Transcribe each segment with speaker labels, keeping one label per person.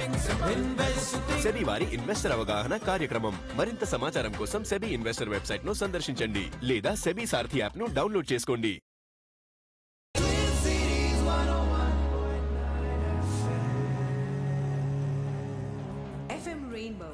Speaker 1: SEBI వారి investor అవగాహన కార్యక్రమం మరింత సమాచారం కోసం సెబీ ఇన్వెస్టర్ వెబ్సైట్ ను సందర్శించండి లేదా సెబీ సారథి యాప్ ను డౌన్లోడ్ చేసుకోండి
Speaker 2: FM Rainbow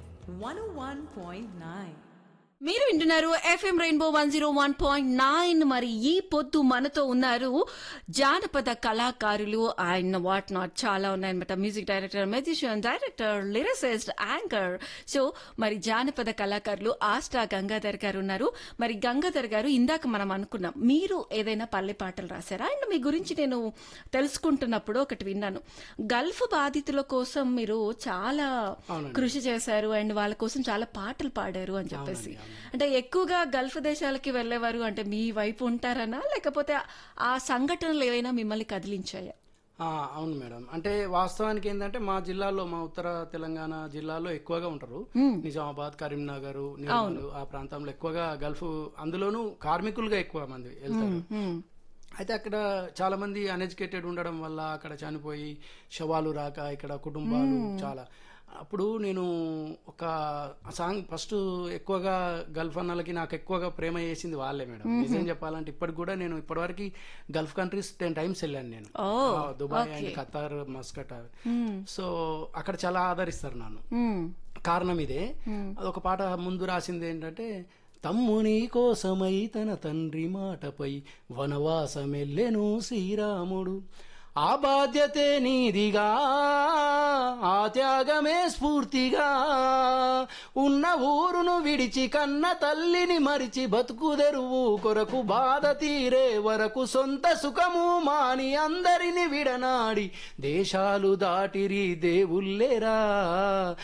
Speaker 2: 101.9.
Speaker 3: మీరు వింటున్నారు FM rainbow one zero one point nine మరి ఈ పొద్దు మనతో ఉన్నారు జానపద కళాకారులు అండ్ వాట్ నాట్ చాలా ఉన్నాయన్నమాట music director magician director lyricist anchor so మరి జానపద కళాకారులు ఆస్టా గంగాధర్ గారు ఉన్నారు మరి గంగాధర్ గారు ఇందాక మనం అనుకున్నాం మీరు ఏదైనా పల్లె పాటలు రాశారా అండ్ మీ గురించి నేను తెలుసుకుంటున్నప్పుడు ఒకటి విన్నాను గల్ఫ్ బాధితుల కోసం మీరు చాలా కృషి చేశారు అండ్ వాళ్ళ కోసం చాలా పాటలు పాడారు అని చెప్పేసి అంటే ఎక్కువగా గల్ఫ్ దేశాలకి వెళ్ళేవారు అంటే మీ వైపు ఉంటారనా లేకపోతే ఆ సంఘటనలు ఏవైనా మిమ్మల్ని కదిలించాయా
Speaker 4: ఆ, అవును మేడం అంటే వాస్తవానికి ఏంటంటే మా జిల్లాలో మా ఉత్తర తెలంగాణ జిల్లాలో ఎక్కువగా ఉంటారు నిజామాబాద్ కరీంనగర్ నిర్మల్ ఆ ప్రాంతంలో ఎక్కువగా గల్ఫ్ అందులోనూ కార్మికులుగా ఎక్కువ మంది వెళ్తారు అయితే అక్కడ చాలా మంది అన్ఎడ్యుకేటెడ్ ఉండడం వల్ల అక్కడ చనిపోయి శవాలు రాక ఇక్కడ కుటుంబాలు చాలా అప్పుడు నేను ఒక సాంగ్ ఫస్ట్ ఎక్కువగా గల్ఫ్ అన్నలకి నాకు ఎక్కువగా ప్రేమ చేసింది వాళ్ళే మేడం నిజం చెప్పాలంటే ఇప్పటికి కూడా నేను ఇప్పటివరకు గల్ఫ్ కంట్రీస్ టెన్ టైమ్స్ వెళ్ళాను నేను
Speaker 3: ఓ,
Speaker 4: ఆ, దుబాయ్ అండ్ ఖతార్ మస్కట్ అవి. సో అక్కడ చాలా ఆదరిస్తారు నన్ను
Speaker 3: మ్మ్.
Speaker 4: కారణం ఇదే అదొక పాట ముందు రాసింది ఏంటంటే తమ్ముని కోసమై తన తండ్రి మాటపై వనవాసమెల్లెను శ్రీరాముడు ఆ బాధ్యతే నీదిగా ఆ త్యాగమే స్ఫూర్తిగా ఉన్న ఊరును విడిచి కన్న తల్లిని మరిచి బతుకుదెరువు కొరకు బాధ తీరే వరకు సొంత సుఖము మాని అందరిని విడనాడి దేశాలు దాటిరి దేవుళ్ళేరా